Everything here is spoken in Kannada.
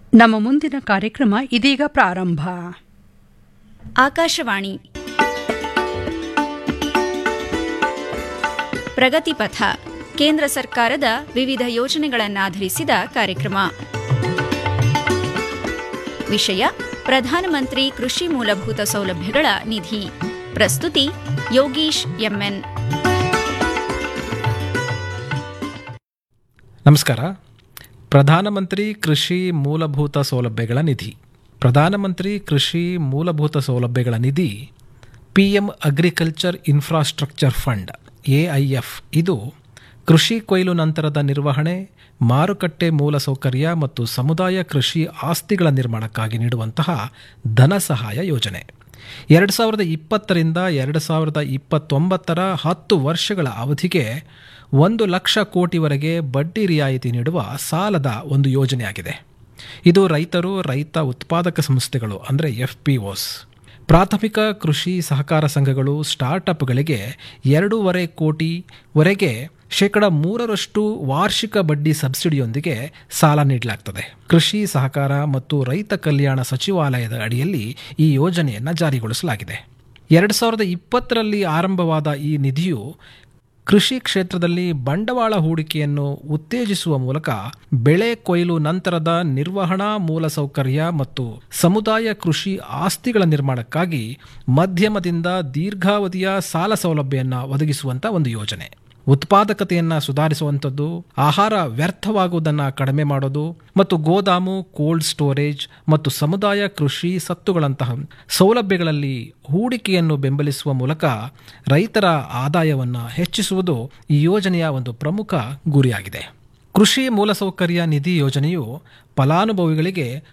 ನಮ್ಮ ಮುಂದಿನ ಕಾರ್ಯಕ್ರಮ ಇದೀಗ ಪ್ರಾರಂಭ ಆಕಾಶವಾಣಿ ಪ್ರಗತಿಪಥ ಕೇಂದ್ರ ಸರ್ಕಾರದ ವಿವಿಧ ಯೋಜನೆಗಳನ್ನಾಧರಿಸಿದ ಕಾರ್ಯಕ್ರಮ ವಿಷಯ ಪ್ರಧಾನಮಂತ್ರಿ ಕೃಷಿ ಮೂಲಭೂತ ಸೌಲಭ್ಯಗಳ ನಿಧಿ ಪ್ರಸ್ತುತಿ ಯೋಗೀಶ್ ಎಂಎನ್ ನಮಸ್ಕಾರ ಪ್ರಧಾನಮಂತ್ರಿ ಕೃಷಿ ಮೂಲಭೂತ ಸೌಲಭ್ಯಗಳ ನಿಧಿ ಪ್ರಧಾನಮಂತ್ರಿ ಕೃಷಿ ಮೂಲಭೂತ ಸೌಲಭ್ಯಗಳ ನಿಧಿ P M agriculture infrastructure fund AIF ಇದು ಕೃಷಿ ಕೊಯ್ಲು ನಂತರದ ನಿರ್ವಹಣೆ ಮಾರುಕಟ್ಟೆ ಮೂಲಸೌಕರ್ಯ ಮತ್ತು ಸಮುದಾಯ ಕೃಷಿ ಆಸ್ತಿಗಳ ನಿರ್ಮಾಣಕ್ಕಾಗಿ ನೀಡುವಂತಹ ಧನ ಸಹಾಯ ಯೋಜನೆ ಎರಡು ಸಾವಿರದ ಇಪ್ಪತ್ತರಿಂದ ಎರಡು ಸಾವಿರದ ಇಪ್ಪತ್ತೊಂಬತ್ತರ ಹತ್ತು ವರ್ಷಗಳ ಅವಧಿಗೆ ಒಂದು ಲಕ್ಷ ಕೋಟಿವರೆಗೆ ಬಡ್ಡಿ ರಿಯಾಯಿತಿ ನೀಡುವ ಸಾಲದ ಒಂದು ಯೋಜನೆಯಾಗಿದೆ ಇದು ರೈತರು ರೈತ ಉತ್ಪಾದಕ ಸಂಸ್ಥೆಗಳು ಅಂದರೆ ಎಫ್ ಪಿ ಒಸ್ ಪ್ರಾಥಮಿಕ ಕೃಷಿ ಸಹಕಾರ ಸಂಘಗಳು ಸ್ಟಾರ್ಟಪ್ಗಳಿಗೆ ಎರಡೂವರೆ ಕೋಟಿವರೆಗೆ ಶೇಕಡ ಮೂರರಷ್ಟು ವಾರ್ಷಿಕ ಬಡ್ಡಿ ಸಬ್ಸಿಡಿಯೊಂದಿಗೆ ಸಾಲ ನೀಡಲಾಗ್ತದೆ ಕೃಷಿ ಸಹಕಾರ ಮತ್ತು ರೈತ ಕಲ್ಯಾಣ ಸಚಿವಾಲಯದ ಅಡಿಯಲ್ಲಿ ಈ ಯೋಜನೆಯನ್ನು ಜಾರಿಗೊಳಿಸಲಾಗಿದೆ ಎರಡು ಸಾವಿರದ ಇಪ್ಪತ್ತರಲ್ಲಿ ಆರಂಭವಾದ ಈ ನಿಧಿಯು ಕೃಷಿ ಕ್ಷೇತ್ರದಲ್ಲಿ ಬಂಡವಾಳ ಹೂಡಿಕೆಯನ್ನು ಉತ್ತೇಜಿಸುವ ಮೂಲಕ ಬೆಳೆ ಕೊಯ್ಲು ನಂತರದ ನಿರ್ವಹಣಾ ಮೂಲಸೌಕರ್ಯ ಮತ್ತು ಸಮುದಾಯ ಕೃಷಿ ಆಸ್ತಿಗಳ ನಿರ್ಮಾಣಕ್ಕಾಗಿ ಮಧ್ಯಮದಿಂದ ದೀರ್ಘಾವಧಿಯ ಸಾಲ ಸೌಲಭ್ಯವನ್ನು ಒದಗಿಸುವಂಥ ಒಂದು ಯೋಜನೆ ಉತ್ಪಾದಕತೆಯನ್ನು ಸುಧಾರಿಸುವಂಥದ್ದು ಆಹಾರ ವ್ಯರ್ಥವಾಗುವುದನ್ನು ಕಡಿಮೆ ಮಾಡೋದು ಮತ್ತು ಗೋದಾಮು ಕೋಲ್ಡ್ ಸ್ಟೋರೇಜ್ ಮತ್ತು ಸಮುದಾಯ ಕೃಷಿ ಸತ್ತುಗಳಂತಹ ಸೌಲಭ್ಯಗಳಲ್ಲಿ ಹೂಡಿಕೆಯನ್ನು ಬೆಂಬಲಿಸುವ ಮೂಲಕ ರೈತರ ಆದಾಯವನ್ನು ಹೆಚ್ಚಿಸುವುದು ಈ ಯೋಜನೆಯ ಒಂದು ಪ್ರಮುಖ ಗುರಿಯಾಗಿದೆ ಕೃಷಿ ಮೂಲಸೌಕರ್ಯ ನಿಧಿ ಯೋಜನೆಯು ಫಲಾನುಭವಿಗಳಿಗೆ